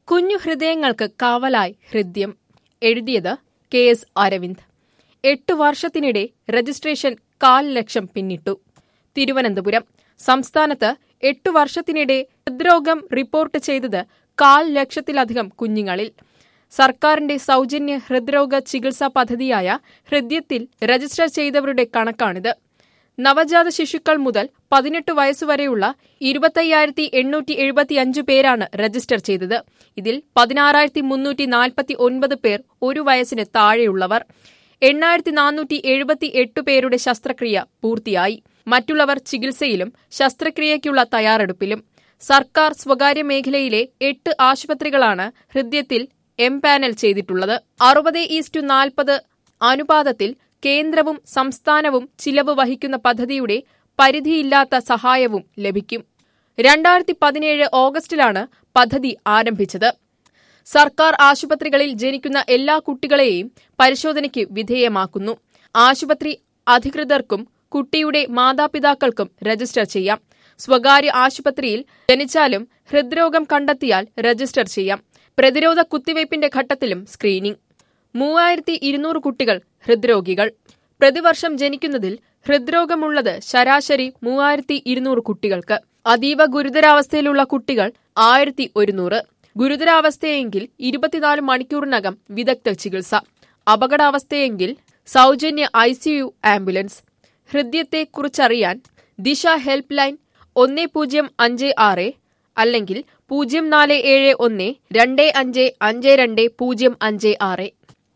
കുഞ്ഞു ഹൃദയങ്ങൾക്ക് കാവലായി ഹൃദ്യം എഴുതിയത് കെ എസ് അരവിന്ദ് എട്ടു വർഷത്തിനിടെ രജിസ്ട്രേഷൻ കാൽ ലക്ഷം പിന്നിട്ടു തിരുവനന്തപുരം സംസ്ഥാനത്ത് എട്ടു വർഷത്തിനിടെ ഹൃദ്രോഗം റിപ്പോർട്ട് ചെയ്തത് കാൽ ലക്ഷത്തിലധികം കുഞ്ഞുങ്ങളിൽ സർക്കാരിന്റെ സൗജന്യ ഹൃദ്രോഗ ചികിത്സാ പദ്ധതിയായ ഹൃദ്യത്തിൽ രജിസ്റ്റർ ചെയ്തവരുടെ കണക്കാണിത് നവജാത ശിശുക്കൾ മുതൽ പതിനെട്ട് വയസ്സുവരെയുള്ള ഇരുപത്തയ്യായിരത്തി എണ്ണൂറ്റി എഴുപത്തിയഞ്ച് പേരാണ് രജിസ്റ്റർ ചെയ്തത് ഇതിൽ പതിനാറായിരത്തി മുന്നൂറ്റി നാൽപ്പത്തി ഒൻപത് പേർ ഒരു വയസ്സിന് താഴെയുള്ളവർ എണ്ണായിരത്തി നാനൂറ്റി എഴുപത്തി എട്ട് പേരുടെ ശസ്ത്രക്രിയ പൂർത്തിയായി മറ്റുള്ളവർ ചികിത്സയിലും ശസ്ത്രക്രിയയ്ക്കുള്ള തയ്യാറെടുപ്പിലും സർക്കാർ സ്വകാര്യ മേഖലയിലെ എട്ട് ആശുപത്രികളാണ് ഹൃദ്യത്തിൽ എംപാനൽ ചെയ്തിട്ടുള്ളത് അറുപത് ഈസ്റ്റു നാൽപ്പത് അനുപാതത്തിൽ കേന്ദ്രവും സംസ്ഥാനവും ചിലവ് വഹിക്കുന്ന പദ്ധതിയുടെ പരിധിയില്ലാത്ത സഹായവും ലഭിക്കും രണ്ടായിരത്തി പതിനേഴ് ഓഗസ്റ്റിലാണ് പദ്ധതി ആരംഭിച്ചത് സർക്കാർ ആശുപത്രികളിൽ ജനിക്കുന്ന എല്ലാ കുട്ടികളെയും പരിശോധനയ്ക്ക് വിധേയമാക്കുന്നു ആശുപത്രി അധികൃതർക്കും കുട്ടിയുടെ മാതാപിതാക്കൾക്കും രജിസ്റ്റർ ചെയ്യാം സ്വകാര്യ ആശുപത്രിയിൽ ജനിച്ചാലും ഹൃദ്രോഗം കണ്ടെത്തിയാൽ രജിസ്റ്റർ ചെയ്യാം പ്രതിരോധ കുത്തിവയ്പിന്റെ ഘട്ടത്തിലും സ്ക്രീനിംഗ് മൂവായിരത്തി ഇരുന്നൂറ് കുട്ടികൾ ഹൃദ്രോഗികൾ പ്രതിവർഷം ജനിക്കുന്നതിൽ ഹൃദ്രോഗമുള്ളത് ശരാശരി മൂവായിരത്തി ഇരുന്നൂറ് കുട്ടികൾക്ക് അതീവ ഗുരുതരാവസ്ഥയിലുള്ള കുട്ടികൾ ആയിരത്തി ഒരുന്നൂറ് ഗുരുതരാവസ്ഥയെങ്കിൽ ഇരുപത്തിനാല് മണിക്കൂറിനകം വിദഗ്ധ ചികിത്സ അപകടാവസ്ഥയെങ്കിൽ സൗജന്യ ഐസിയു ആംബുലൻസ് ഹൃദ്യത്തെക്കുറിച്ചറിയാൻ ദിശ ഹെൽപ്പ് ലൈൻ ഒന്ന് പൂജ്യം അഞ്ച് ആറ് അല്ലെങ്കിൽ പൂജ്യം നാല് ഏഴ് ഒന്ന് രണ്ട് അഞ്ച് അഞ്ച് രണ്ട് പൂജ്യം അഞ്ച് ആറ്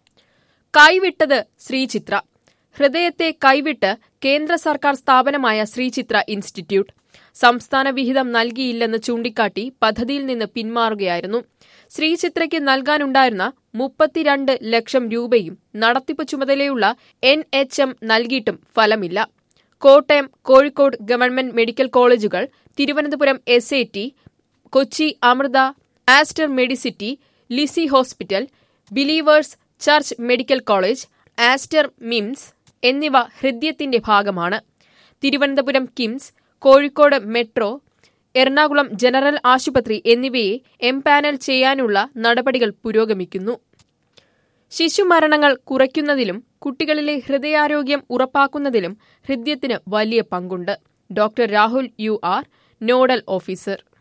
കൈവിട്ടത് ശ്രീചിത്ര ഹൃദയത്തെ കൈവിട്ട് കേന്ദ്ര സർക്കാർ സ്ഥാപനമായ ശ്രീചിത്ര ഇൻസ്റ്റിറ്റ്യൂട്ട് സംസ്ഥാന വിഹിതം നൽകിയില്ലെന്ന് ചൂണ്ടിക്കാട്ടി പദ്ധതിയിൽ നിന്ന് പിന്മാറുകയായിരുന്നു ശ്രീചിത്രയ്ക്ക് നൽകാനുണ്ടായിരുന്ന മുപ്പത്തിരണ്ട് ലക്ഷം രൂപയും നടത്തിപ്പ് ചുമതലയുള്ള എൻ എച്ച് എം നൽകിയിട്ടും ഫലമില്ല കോട്ടയം കോഴിക്കോട് ഗവൺമെന്റ് മെഡിക്കൽ കോളേജുകൾ Thiruvananthapuram S A T Kochi Amrita Aster Medicity Lisie hospital Believers Church medical college Aster MIMS എന്നിവ ഹൃദ്യത്തിന്റെ ഭാഗമാണ് Thiruvananthapuram KIMS Kozhikode metro Ernakulam general ആശുപത്രി എന്നിവയെ എംപാനൽ ചെയ്യാനുള്ള നടപടികൾ പുരോഗമിക്കുന്നു ശിശുമരണങ്ങൾ കുറയ്ക്കുന്നതിലും കുട്ടികളിലെ ഹൃദയാരോഗ്യം ഉറപ്പാക്കുന്നതിലും ഹൃദ്യത്തിന് വലിയ പങ്കുണ്ട് doctor Rahul U R nodal officer